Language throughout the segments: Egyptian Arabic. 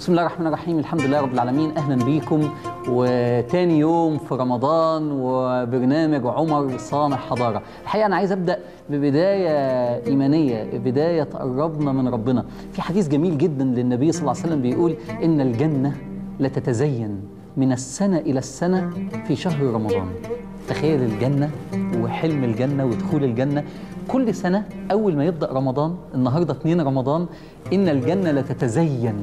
بسم الله الرحمن الرحيم الحمد لله رب العالمين اهلا بيكم وتاني يوم في رمضان وبرنامج عمر صانع حضاره الحقيقه انا عايز ابدا ببدايه ايمانيه بدايه تقربنا من ربنا في حديث جميل جدا للنبي صلى الله عليه وسلم بيقول ان الجنه لتتزين من السنه الى السنه في شهر رمضان تخيل الجنه وحلم الجنه ودخول الجنه كل سنه اول ما يبدا رمضان النهارده 2 رمضان ان الجنه لتتزين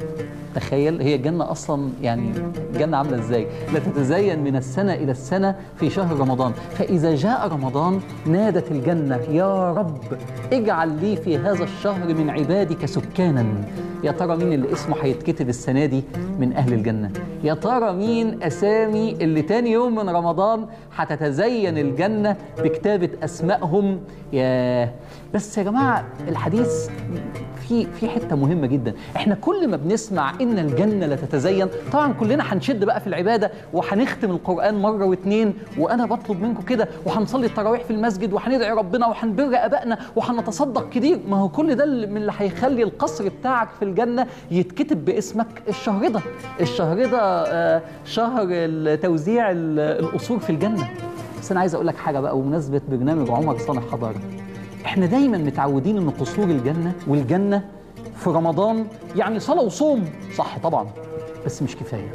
تخيل هي الجنة أصلا يعني الجنة عاملة إزاي لا تتزين من السنة إلى السنة في شهر رمضان فإذا جاء رمضان نادت الجنة يا رب اجعل لي في هذا الشهر من عبادك سكانا يا ترى مين اللي اسمه هيتكتب السنة دي من أهل الجنة يا ترى مين أسامي اللي تاني يوم من رمضان هتتزين الجنة بكتابة أسمائهم يا بس يا جماعة الحديث في في حته مهمه جدا احنا كل ما بنسمع ان الجنه لتتزين طبعا كلنا هنشد بقى في العباده وهنختم القران مره واتنين وانا بطلب منكم كده وهنصلي التراويح في المسجد وهندعي ربنا وهنبر ابائنا وهنتصدق كتير ما هو كل ده من اللي هيخلي القصر بتاعك في الجنه يتكتب باسمك الشهر ده الشهر ده آه، شهر توزيع الاصول في الجنه بس انا عايز اقول لك حاجه بقى بمناسبه برنامج عمر صانع حضاره احنا دايما متعودين ان قصور الجنه والجنه في رمضان يعني صلاه وصوم صح طبعا بس مش كفايه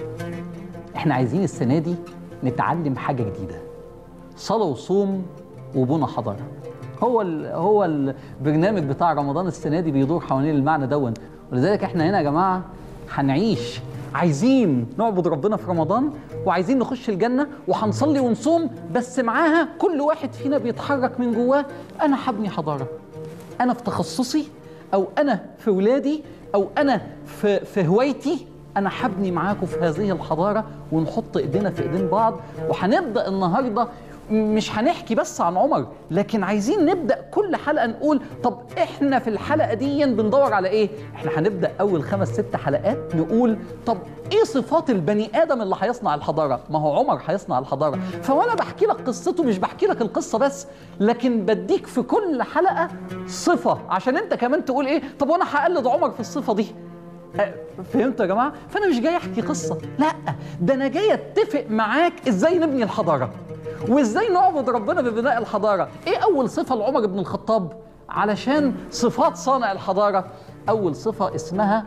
احنا عايزين السنه دي نتعلم حاجه جديده صلاه وصوم وبنى حضاره هو ال هو البرنامج بتاع رمضان السنه دي بيدور حوالين المعنى دون ولذلك احنا هنا يا جماعه هنعيش عايزين نعبد ربنا في رمضان وعايزين نخش الجنة وهنصلي ونصوم بس معاها كل واحد فينا بيتحرك من جواه أنا هبني حضارة أنا في تخصصي أو أنا في ولادي أو أنا في, في هوايتي أنا هبني معاكم في هذه الحضارة ونحط إيدينا في إيدين بعض وهنبدأ النهاردة مش هنحكي بس عن عمر لكن عايزين نبدا كل حلقه نقول طب احنا في الحلقه دي بندور على ايه احنا هنبدا اول خمس ست حلقات نقول طب ايه صفات البني ادم اللي هيصنع الحضاره ما هو عمر هيصنع الحضاره فوانا بحكي لك قصته مش بحكي لك القصه بس لكن بديك في كل حلقه صفه عشان انت كمان تقول ايه طب وانا هقلد عمر في الصفه دي فهمتوا يا جماعه فانا مش جاي احكي قصه لا ده انا جاي اتفق معاك ازاي نبني الحضاره وازاي نعبد ربنا ببناء الحضاره ايه اول صفه لعمر بن الخطاب علشان صفات صانع الحضاره اول صفه اسمها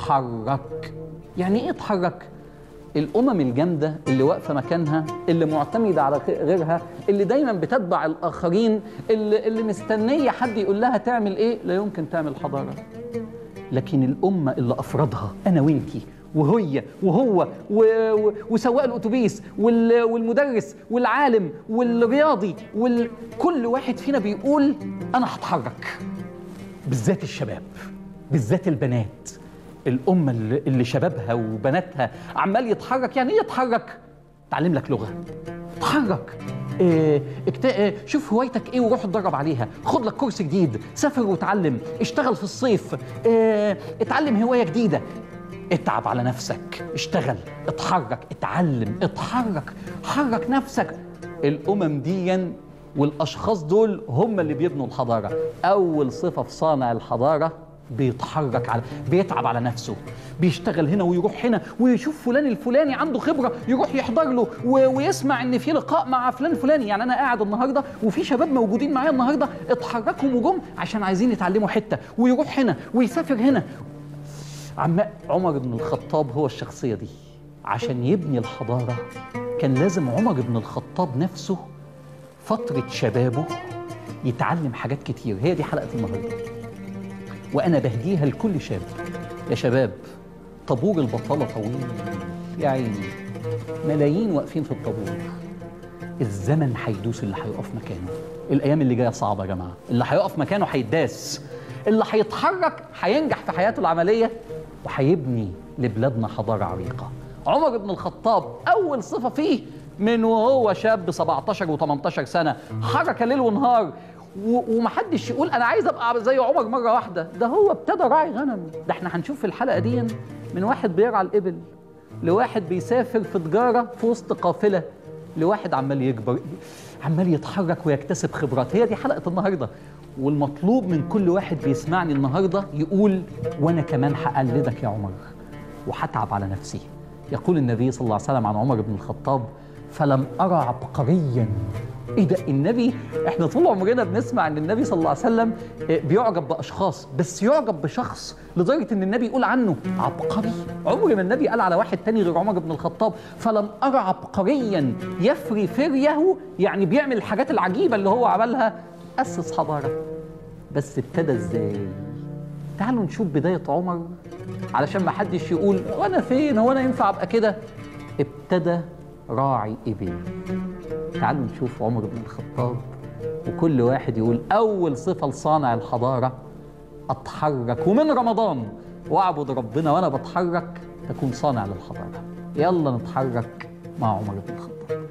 اتحرك يعني ايه اتحرك الامم الجامده اللي واقفه مكانها اللي معتمده على غيرها اللي دايما بتتبع الاخرين اللي, اللي مستنيه حد يقول لها تعمل ايه لا يمكن تعمل حضاره لكن الامه اللي افرضها انا وانتي وهي وهو و... و... وسواق الاتوبيس وال... والمدرس والعالم والرياضي وال... كل واحد فينا بيقول انا هتحرك بالذات الشباب بالذات البنات الامه اللي, اللي شبابها وبناتها عمال يتحرك يعني ايه يتحرك تعلم لك لغه اتحرك إيه اكت... إيه شوف هوايتك ايه وروح اتدرب عليها خد لك كورس جديد سافر وتعلم اشتغل في الصيف إيه اتعلم هوايه جديده اتعب على نفسك اشتغل اتحرك اتعلم اتحرك حرك نفسك الامم ديا والاشخاص دول هم اللي بيبنوا الحضاره اول صفه في صانع الحضاره بيتحرك على بيتعب على نفسه بيشتغل هنا ويروح هنا ويشوف فلان الفلاني عنده خبره يروح يحضر له و... ويسمع ان في لقاء مع فلان الفلاني يعني انا قاعد النهارده وفي شباب موجودين معايا النهارده اتحركوا وجم عشان عايزين يتعلموا حته ويروح هنا ويسافر هنا عم عمر بن الخطاب هو الشخصيه دي عشان يبني الحضاره كان لازم عمر بن الخطاب نفسه فتره شبابه يتعلم حاجات كتير هي دي حلقه النهارده وانا بهديها لكل شاب يا شباب طابور البطاله طويل يا عيني ملايين واقفين في الطابور الزمن هيدوس اللي هيقف مكانه الايام اللي جايه صعبه يا جماعه اللي هيقف مكانه هيداس اللي هيتحرك هينجح في حياته العمليه وهيبني لبلادنا حضاره عريقه عمر بن الخطاب اول صفه فيه من وهو شاب 17 و18 سنه حركه ليل ونهار ومحدش يقول انا عايز ابقى زي عمر مره واحده ده هو ابتدى راعي غنم ده احنا هنشوف في الحلقه دي من واحد بيرعى الابل لواحد بيسافر في تجاره في وسط قافله لواحد عمال يكبر عمال يتحرك ويكتسب خبرات هي دي حلقه النهارده والمطلوب من كل واحد بيسمعني النهارده يقول وانا كمان هقلدك يا عمر وهتعب على نفسي يقول النبي صلى الله عليه وسلم عن عمر بن الخطاب فلم أرى عبقريا ايه ده النبي احنا طول عمرنا بنسمع ان النبي صلى الله عليه وسلم آه، بيعجب باشخاص بس يعجب بشخص لدرجه ان النبي يقول عنه عبقري عمر ما النبي قال على واحد تاني غير عمر بن الخطاب فلم ارى عبقريا يفري فريه يعني بيعمل الحاجات العجيبه اللي هو عملها اسس حضاره بس ابتدى ازاي تعالوا نشوف بدايه عمر علشان ما حدش يقول وانا فين هو انا ينفع ابقى كده ابتدى راعي ابل تعالوا نشوف عمر بن الخطاب وكل واحد يقول أول صفة لصانع الحضارة أتحرك ومن رمضان وأعبد ربنا وأنا بتحرك تكون صانع للحضارة يلا نتحرك مع عمر بن الخطاب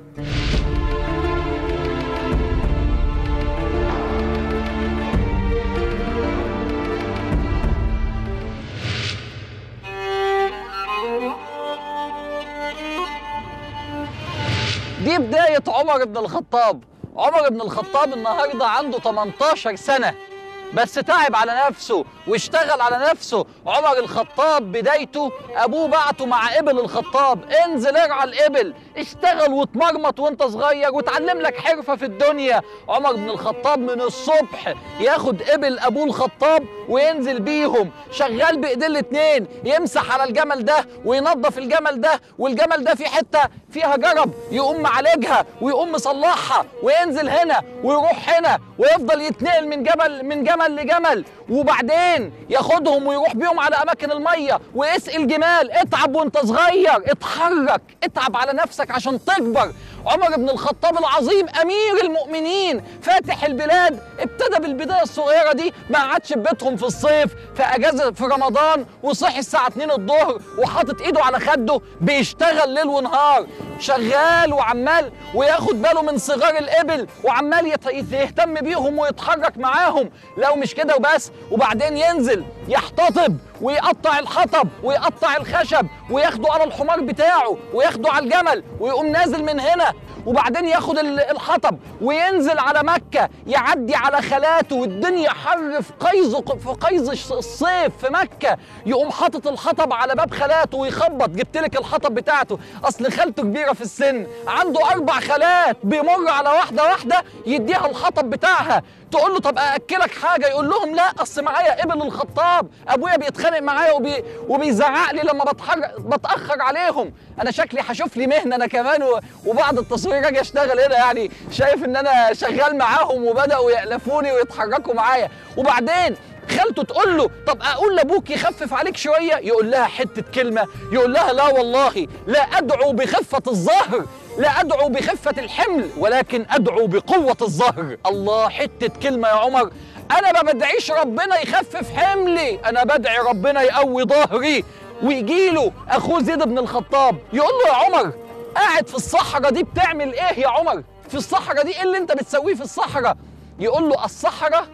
دي بداية عمر بن الخطاب عمر بن الخطاب النهاردة عنده 18 سنة بس تعب على نفسه واشتغل على نفسه عمر الخطاب بدايته ابوه بعته مع ابل الخطاب انزل ارعى الابل اشتغل واتمرمط وانت صغير وتعلم لك حرفه في الدنيا عمر بن الخطاب من الصبح ياخد ابل ابوه الخطاب وينزل بيهم شغال بايديه الاتنين يمسح على الجمل ده وينظف الجمل ده والجمل ده في حته فيها جرب يقوم معالجها ويقوم مصلحها وينزل هنا ويروح هنا ويفضل يتنقل من جبل من جمل لجمل وبعدين ياخدهم ويروح بيهم على اماكن الميه ويسقي الجمال اتعب وانت صغير اتحرك اتعب على نفسك عشان تكبر عمر بن الخطاب العظيم امير المؤمنين فاتح البلاد ابتدى بالبدايه الصغيره دي ما قعدش في بيتهم في الصيف في اجازه في رمضان وصحي الساعه 2 الظهر وحاطط ايده على خده بيشتغل ليل ونهار شغال وعمال وياخد باله من صغار الابل وعمال يت- يهتم بيهم ويتحرك معاهم لو مش كده وبس وبعدين ينزل يحتطب ويقطع الحطب ويقطع الخشب وياخده على الحمار بتاعه وياخده على الجمل ويقوم نازل من هنا وبعدين ياخد ال- الحطب وينزل على مكة يعدي على خالاته والدنيا حر في قيظ في قيظ الش- الصيف في مكة يقوم حاطط الحطب على باب خالاته ويخبط جبت لك الحطب بتاعته اصل خالته كبيرة في السن عنده اربع خالات بيمر على واحدة واحدة يديها الحطب بتاعها تقول له طب ااكلك حاجه يقول لهم لا اصل معايا ابن الخطاب ابويا بيتخانق معايا وبي وبيزعق لي لما بتحر... بتاخر عليهم انا شكلي هشوف لي مهنه انا كمان و... وبعد التصوير اجي اشتغل هنا يعني شايف ان انا شغال معاهم وبداوا يالفوني ويتحركوا معايا وبعدين خالته تقول له طب اقول لابوك يخفف عليك شويه يقول لها حته كلمه يقول لها لا والله لا ادعو بخفه الظهر لا ادعو بخفه الحمل ولكن ادعو بقوه الظهر الله حته كلمه يا عمر انا ما بدعيش ربنا يخفف حملي انا بدعي ربنا يقوي ظهري ويجي له اخوه زيد بن الخطاب يقول له يا عمر قاعد في الصحراء دي بتعمل ايه يا عمر في الصحراء دي ايه اللي انت بتسويه في الصحراء يقول له الصحراء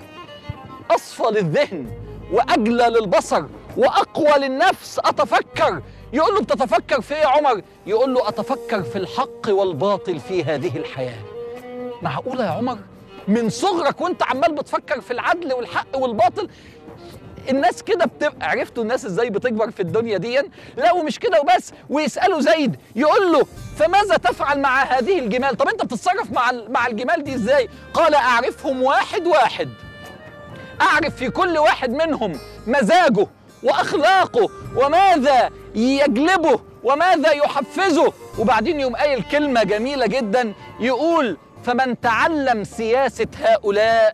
أصفى للذهن وأجلى للبصر وأقوى للنفس أتفكر يقول له بتتفكر في إيه يا عمر يقول له أتفكر في الحق والباطل في هذه الحياة معقولة يا عمر من صغرك وانت عمال بتفكر في العدل والحق والباطل الناس كده بتبقى عرفتوا الناس ازاي بتكبر في الدنيا دي لا ومش كده وبس ويسالوا زيد يقول له فماذا تفعل مع هذه الجمال طب انت بتتصرف مع ال- مع الجمال دي ازاي قال اعرفهم واحد واحد أعرف في كل واحد منهم مزاجه وأخلاقه وماذا يجلبه وماذا يحفزه وبعدين يوم قايل كلمة جميلة جدا يقول فمن تعلم سياسة هؤلاء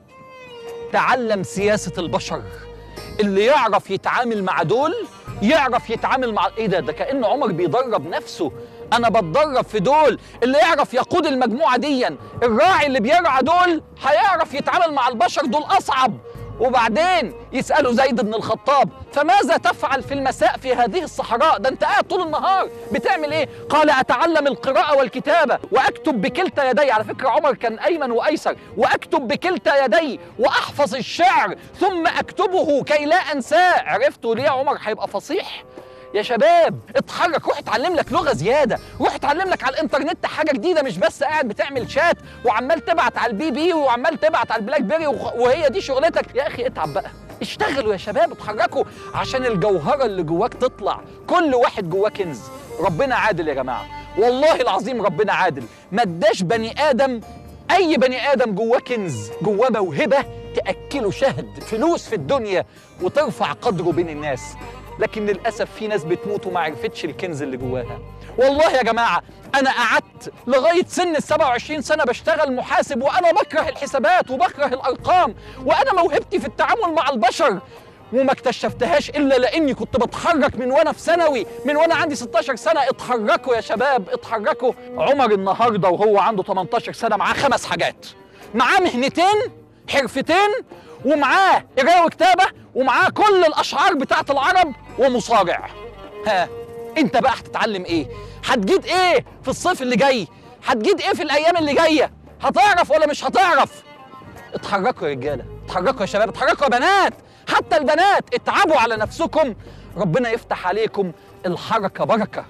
تعلم سياسة البشر اللي يعرف يتعامل مع دول يعرف يتعامل مع ايه ده ده كأن عمر بيدرب نفسه انا بتدرب في دول اللي يعرف يقود المجموعة ديا الراعي اللي بيرعى دول هيعرف يتعامل مع البشر دول اصعب وبعدين يسألوا زيد بن الخطاب فماذا تفعل في المساء في هذه الصحراء ده انت قاعد طول النهار بتعمل ايه قال اتعلم القراءة والكتابة واكتب بكلتا يدي على فكرة عمر كان ايمن وايسر واكتب بكلتا يدي واحفظ الشعر ثم اكتبه كي لا انساه عرفتوا ليه عمر هيبقى فصيح يا شباب اتحرك روح اتعلم لك لغه زياده روح اتعلم لك على الانترنت حاجه جديده مش بس قاعد بتعمل شات وعمال تبعت على البي بي وعمال تبعت على البلاك بيري وخ- وهي دي شغلتك يا اخي اتعب بقى اشتغلوا يا شباب اتحركوا عشان الجوهرة اللي جواك تطلع كل واحد جواه كنز ربنا عادل يا جماعة والله العظيم ربنا عادل ما اداش بني آدم أي بني آدم جواه كنز جواه موهبة تأكله شهد فلوس في الدنيا وترفع قدره بين الناس لكن للأسف في ناس بتموت وما عرفتش الكنز اللي جواها والله يا جماعة أنا قعدت لغاية سن ال 27 سنة بشتغل محاسب وأنا بكره الحسابات وبكره الأرقام وأنا موهبتي في التعامل مع البشر وما اكتشفتهاش الا لاني كنت بتحرك من وانا في ثانوي من وانا عندي 16 سنه اتحركوا يا شباب اتحركوا عمر النهارده وهو عنده 18 سنه معاه خمس حاجات معاه مهنتين حرفتين ومعاه قرايه وكتابه ومعاه كل الاشعار بتاعت العرب ومصارع ها انت بقى هتتعلم ايه هتجيد ايه في الصيف اللي جاي هتجيد ايه في الايام اللي جايه هتعرف ولا مش هتعرف اتحركوا يا رجاله اتحركوا يا شباب اتحركوا يا بنات حتى البنات اتعبوا على نفسكم ربنا يفتح عليكم الحركه بركه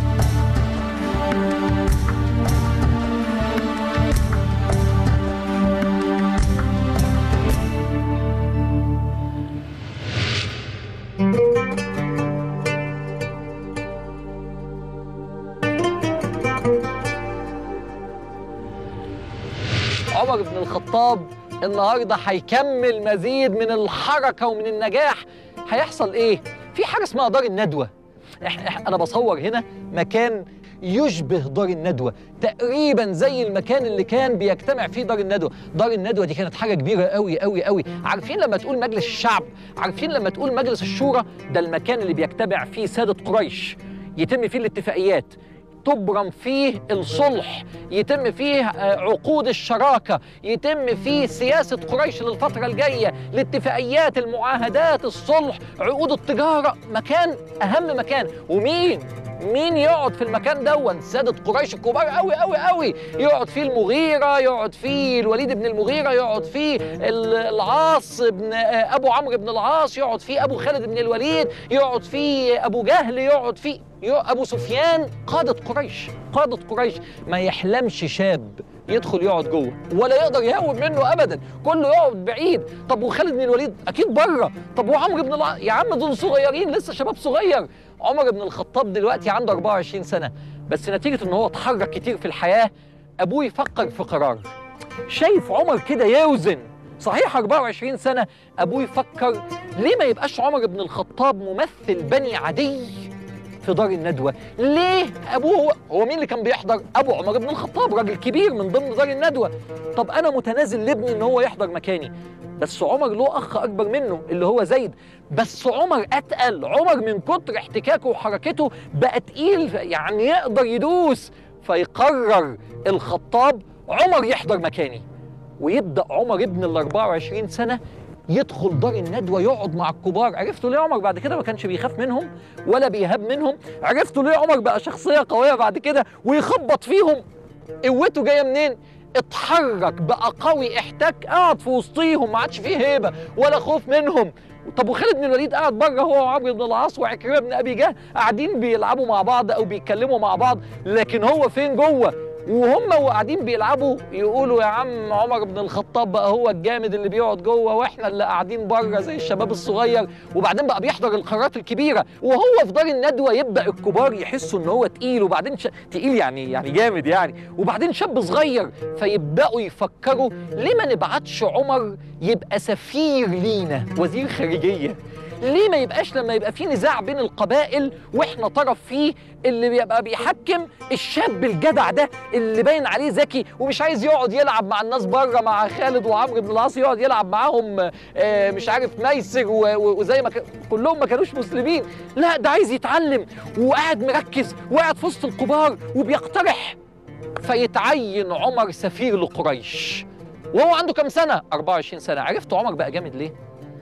عمر بن الخطاب النهارده هيكمل مزيد من الحركه ومن النجاح هيحصل ايه في حاجه اسمها دار الندوه إح- إح- انا بصور هنا مكان يشبه دار الندوة تقريبا زي المكان اللي كان بيجتمع فيه دار الندوة دار الندوة دي كانت حاجة كبيرة قوي قوي قوي عارفين لما تقول مجلس الشعب عارفين لما تقول مجلس الشورى ده المكان اللي بيجتمع فيه سادة قريش يتم فيه الاتفاقيات تبرم فيه الصلح يتم فيه آه، عقود الشراكة يتم فيه سياسة قريش للفترة الجاية الاتفاقيات المعاهدات الصلح عقود التجارة مكان أهم مكان ومين مين يقعد في المكان دون سادة قريش الكبار قوي قوي قوي يقعد فيه المغيرة يقعد فيه الوليد بن المغيرة يقعد فيه ال- العاص بن آه، أبو عمرو بن العاص يقعد فيه أبو خالد بن الوليد يقعد فيه أبو جهل يقعد فيه يو- ابو سفيان قاده قريش قاده قريش ما يحلمش شاب يدخل يقعد جوه ولا يقدر يهوب منه ابدا كله يقعد بعيد طب وخالد بن الوليد اكيد بره طب وعمرو بن الع... يا عم دول صغيرين لسه شباب صغير عمر بن الخطاب دلوقتي عنده 24 سنه بس نتيجه ان هو اتحرك كتير في الحياه ابوه يفكر في قرار شايف عمر كده يوزن صحيح 24 سنة أبوه يفكر ليه ما يبقاش عمر بن الخطاب ممثل بني عدي في دار الندوة ليه أبوه هو, هو مين اللي كان بيحضر أبو عمر بن الخطاب راجل كبير من ضمن دار الندوة طب أنا متنازل لابني إن هو يحضر مكاني بس عمر له أخ أكبر منه اللي هو زيد بس عمر أتقل عمر من كتر احتكاكه وحركته بقى تقيل يعني يقدر يدوس فيقرر الخطاب عمر يحضر مكاني ويبدا عمر ابن ال 24 سنه يدخل دار الندوه يقعد مع الكبار عرفتوا ليه عمر بعد كده ما كانش بيخاف منهم ولا بيهاب منهم عرفتوا ليه عمر بقى شخصيه قويه بعد كده ويخبط فيهم قوته جايه منين اتحرك بقى قوي احتك قعد في وسطيهم ما عادش فيه هيبه ولا خوف منهم طب وخالد بن الوليد قاعد بره هو وعمرو بن العاص وعكرمه بن ابي جهل قاعدين بيلعبوا مع بعض او بيتكلموا مع بعض لكن هو فين جوه وهم وقاعدين بيلعبوا يقولوا يا عم عمر بن الخطاب بقى هو الجامد اللي بيقعد جوه واحنا اللي قاعدين بره زي الشباب الصغير وبعدين بقى بيحضر القرارات الكبيره وهو في دار الندوه يبدا الكبار يحسوا ان هو تقيل وبعدين ش... تقيل يعني يعني جامد يعني وبعدين شاب صغير فيبداوا يفكروا ليه ما نبعتش عمر يبقى سفير لينا وزير خارجيه ليه ما يبقاش لما يبقى في نزاع بين القبائل واحنا طرف فيه اللي بيبقى بيحكم الشاب الجدع ده اللي باين عليه ذكي ومش عايز يقعد يلعب مع الناس بره مع خالد وعمرو بن العاص يقعد يلعب معاهم آه، مش عارف ميسر و- و- وزي ما كان كلهم ما كانوش مسلمين لا ده عايز يتعلم وقاعد مركز وقاعد في وسط الكبار وبيقترح فيتعين عمر سفير لقريش وهو عنده كام سنة؟ 24 سنة عرفتوا عمر بقى جامد ليه؟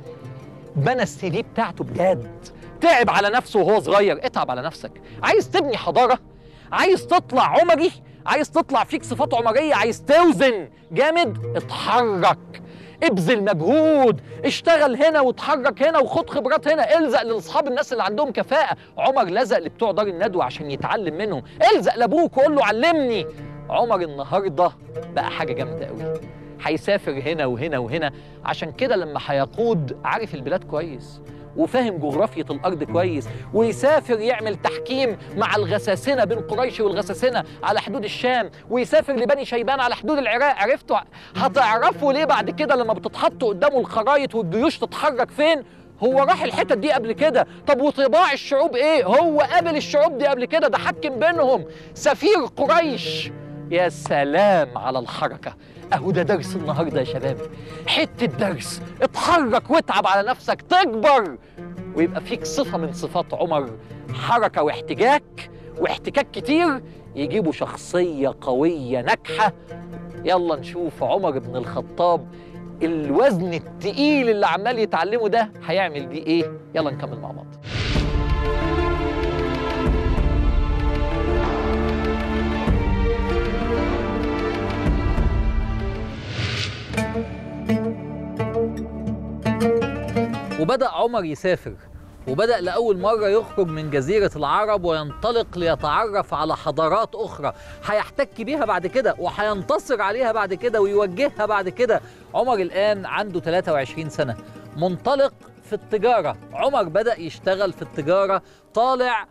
بنى السي في بتاعته بجد تعب على نفسه وهو صغير اتعب على نفسك عايز تبني حضاره عايز تطلع عمري عايز تطلع فيك صفات عمريه عايز توزن جامد اتحرك ابذل مجهود اشتغل هنا واتحرك هنا وخد خبرات هنا الزق لاصحاب الناس اللي عندهم كفاءه عمر لزق لبتوع دار الندوه عشان يتعلم منهم الزق لابوك وقول له علمني عمر النهارده بقى حاجه جامده قوي هيسافر هنا وهنا وهنا عشان كده لما هيقود عارف البلاد كويس وفاهم جغرافية الأرض كويس ويسافر يعمل تحكيم مع الغساسنة بين قريش والغساسنة على حدود الشام ويسافر لبني شيبان على حدود العراق عرفتوا هتعرفوا ليه بعد كده لما بتتحطوا قدامه الخرايط والجيوش تتحرك فين هو راح الحتت دي قبل كده طب وطباع الشعوب ايه هو قابل الشعوب دي قبل كده ده حكم بينهم سفير قريش يا سلام على الحركة اهو ده درس النهارده يا شباب حته درس اتحرك واتعب على نفسك تكبر ويبقى فيك صفه من صفات عمر حركه واحتجاج واحتكاك كتير يجيبوا شخصيه قويه ناجحه يلا نشوف عمر بن الخطاب الوزن التقيل اللي عمال يتعلمه ده هيعمل بيه ايه يلا نكمل مع بعض وبدأ عمر يسافر وبدأ لأول مرة يخرج من جزيرة العرب وينطلق ليتعرف على حضارات أخرى هيحتك بيها بعد كده وهينتصر عليها بعد كده ويوجهها بعد كده عمر الآن عنده 23 سنة منطلق في التجارة عمر بدأ يشتغل في التجارة طالع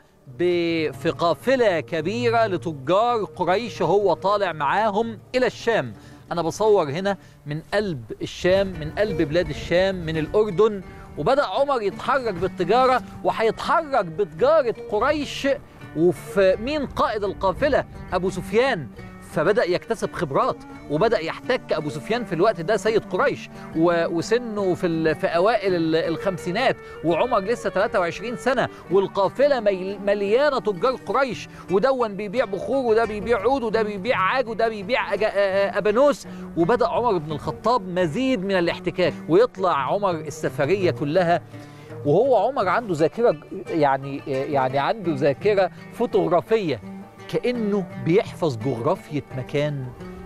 ب- في قافلة كبيرة لتجار قريش هو طالع معاهم إلى الشام أنا بصور هنا من قلب الشام من قلب بلاد الشام من الأردن وبدأ عمر يتحرك بالتجارة وهيتحرك بتجارة قريش وفي مين قائد القافلة أبو سفيان فبدأ يكتسب خبرات وبدأ يحتك أبو سفيان في الوقت ده سيد قريش و- وسنه في, ال- في أوائل ال- الخمسينات وعمر لسه 23 سنة والقافلة مي- مليانة تجار قريش ودون بيبيع بخور وده بيبيع عود وده بيبيع عاج وده بيبيع أج- آ- آ- أبانوس وبدأ عمر بن الخطاب مزيد من الاحتكاك ويطلع عمر السفرية كلها وهو عمر عنده ذاكرة يعني يعني عنده ذاكرة فوتوغرافية كأنه بيحفظ جغرافية مكان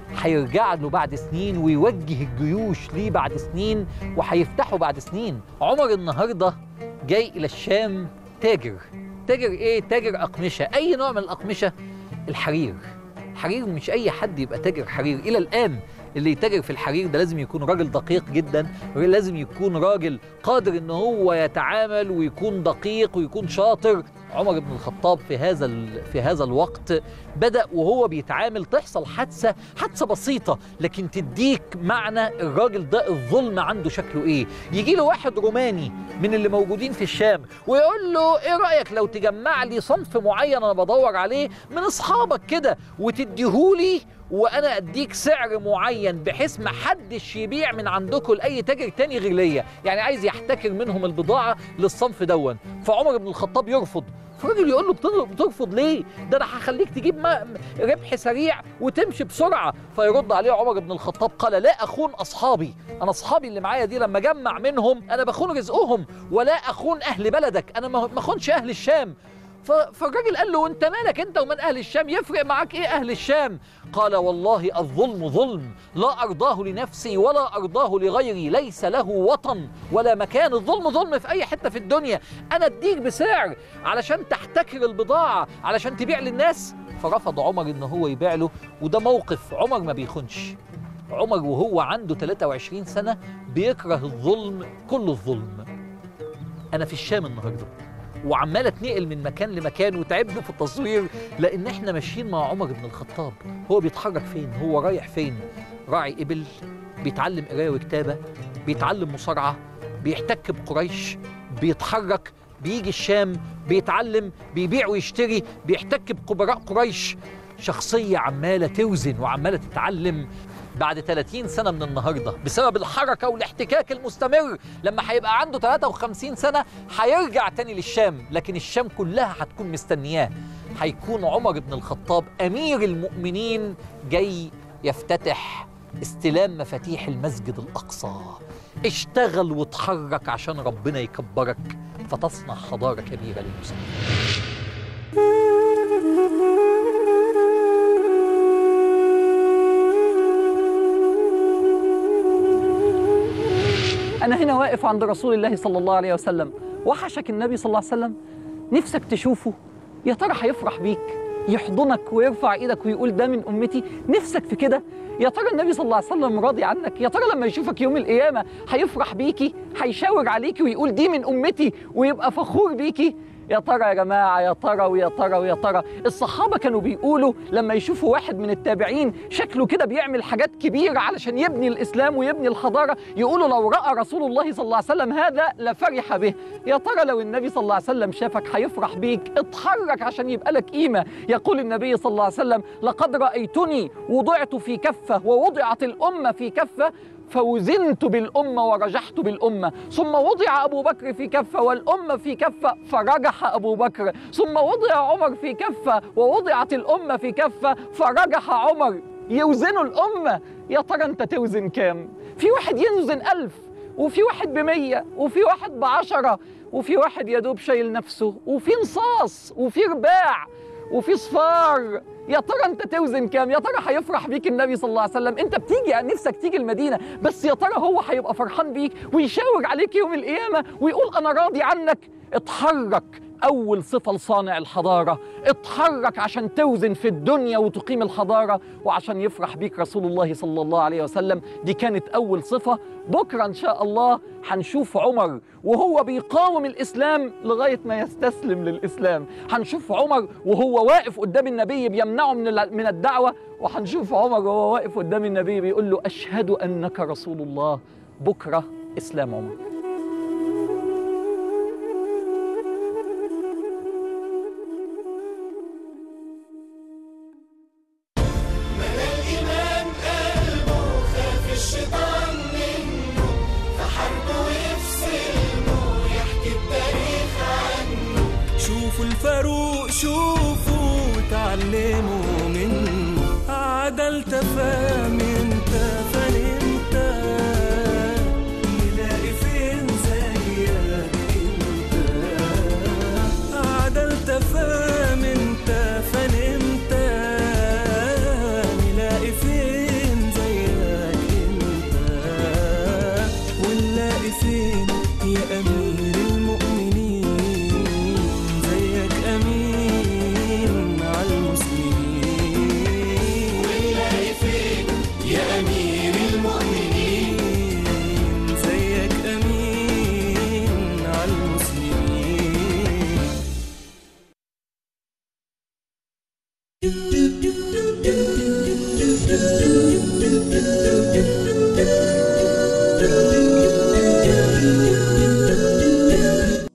هيرجع له بعد سنين ويوجه الجيوش ليه بعد سنين وهيفتحه بعد سنين عمر النهاردة جاي إلى الشام تاجر تاجر إيه؟ تاجر أقمشة أي نوع من الأقمشة الحرير حرير مش أي حد يبقى تاجر حرير إلى الآن اللي يتاجر في الحرير ده لازم يكون راجل دقيق جدا لازم يكون راجل قادر ان هو يتعامل ويكون دقيق ويكون شاطر عمر بن الخطاب في هذا ال- في هذا الوقت بدا وهو بيتعامل تحصل حادثه حادثه بسيطه لكن تديك معنى الراجل ده الظلم عنده شكله ايه يجي له واحد روماني من اللي موجودين في الشام ويقول له ايه رايك لو تجمع لي صنف معين انا بدور عليه من اصحابك كده وتديهولي وانا اديك سعر معين بحيث ما حدش يبيع من عندكم لاي تاجر تاني غير ليا يعني عايز يحتكر منهم البضاعه للصنف دون فعمر بن الخطاب يرفض فالراجل يقول له "بتر- بترفض ليه ده انا هخليك تجيب ما- ربح سريع وتمشي بسرعه فيرد عليه عمر بن الخطاب قال لا اخون اصحابي انا اصحابي اللي معايا دي لما اجمع منهم انا بخون رزقهم ولا اخون اهل بلدك انا ما ما اخونش اهل الشام ف- فالراجل قال له انت مالك انت ومن اهل الشام يفرق معاك ايه اهل الشام قال والله الظلم ظلم لا ارضاه لنفسي ولا ارضاه لغيري ليس له وطن ولا مكان الظلم ظلم في اي حته في الدنيا انا اديك بسعر علشان تحتكر البضاعه علشان تبيع للناس فرفض عمر ان هو يبيع له وده موقف عمر ما بيخونش عمر وهو عنده 23 سنه بيكره الظلم كل الظلم انا في الشام النهارده وعمال اتنقل من مكان لمكان وتعبنا في التصوير لان احنا ماشيين مع عمر بن الخطاب هو بيتحرك فين هو رايح فين راعي ابل بيتعلم قرايه وكتابه بيتعلم مصارعه بيحتك بقريش بيتحرك بيجي الشام بيتعلم بيبيع ويشتري بيحتك بكبراء قريش شخصية عمالة توزن وعمالة تتعلم بعد 30 سنة من النهاردة بسبب الحركة والاحتكاك المستمر لما هيبقى عنده 53 سنة هيرجع تاني للشام لكن الشام كلها هتكون مستنياه هيكون عمر بن الخطاب أمير المؤمنين جاي يفتتح استلام مفاتيح المسجد الأقصى اشتغل وتحرك عشان ربنا يكبرك فتصنع حضارة كبيرة للمسلمين أنا هنا واقف عند رسول الله صلى الله عليه وسلم وحشك النبي صلى الله عليه وسلم نفسك تشوفه يا ترى هيفرح بيك يحضنك ويرفع ايدك ويقول ده من امتي نفسك في كده يا ترى النبي صلى الله عليه وسلم راضي عنك يا ترى لما يشوفك يوم القيامة هيفرح بيكي هيشاور عليكي ويقول دي من أمتي ويبقى فخور بيكي يا ترى يا جماعة يا ترى ويا ترى ويا ترى الصحابة كانوا بيقولوا لما يشوفوا واحد من التابعين شكله كده بيعمل حاجات كبيرة علشان يبني الإسلام ويبني الحضارة يقولوا لو رأى رسول الله صلى الله عليه وسلم هذا لفرح به يا ترى لو النبي صلى الله عليه وسلم شافك هيفرح بيك اتحرك عشان يبقى لك قيمة يقول النبي صلى الله عليه وسلم لقد رأيتني وضعت في كفة ووضعت الأمة في كفة فوزنت بالأمة ورجحت بالأمة ثم وضع أبو بكر في كفة والأمة في كفة فرجح أبو بكر ثم وضع عمر في كفة ووضعت الأمة في كفة فرجح عمر يوزنوا الأمة يا ترى أنت توزن كام في واحد يوزن ألف وفي واحد بمية وفي واحد بعشرة وفي واحد يدوب شايل نفسه وفي نصاص وفي رباع وفي صفار يا ترى انت توزن كام يا ترى هيفرح بيك النبي صلى الله عليه وسلم انت بتيجي يعني نفسك تيجي المدينه بس يا ترى هو هيبقى فرحان بيك ويشاور عليك يوم القيامه ويقول انا راضي عنك اتحرك أول صفة لصانع الحضارة اتحرك عشان توزن في الدنيا وتقيم الحضارة وعشان يفرح بيك رسول الله صلى الله عليه وسلم دي كانت أول صفة بكرة إن شاء الله هنشوف عمر وهو بيقاوم الإسلام لغاية ما يستسلم للإسلام هنشوف عمر وهو واقف قدام النبي بيمنعه من ال- من الدعوة وهنشوف عمر وهو واقف قدام النبي بيقول له أشهد أنك رسول الله بكرة إسلام عمر الإمام قلبه خاف الشيطان منه فحاربه ويفسلمه يحكي التاريخ عنه شوفوا الفاروق شوفوا وتعلموا منه عدل تفهم انت فنمت نلاقي فين زيك انت عدل تفهم انت فنمت نلاقي فين زيك انت ونلاقي فين يا امير المؤمنين زيك امين على المسلمين ونلاقي فين يا أمير المؤمنين زيك امين على المسلمين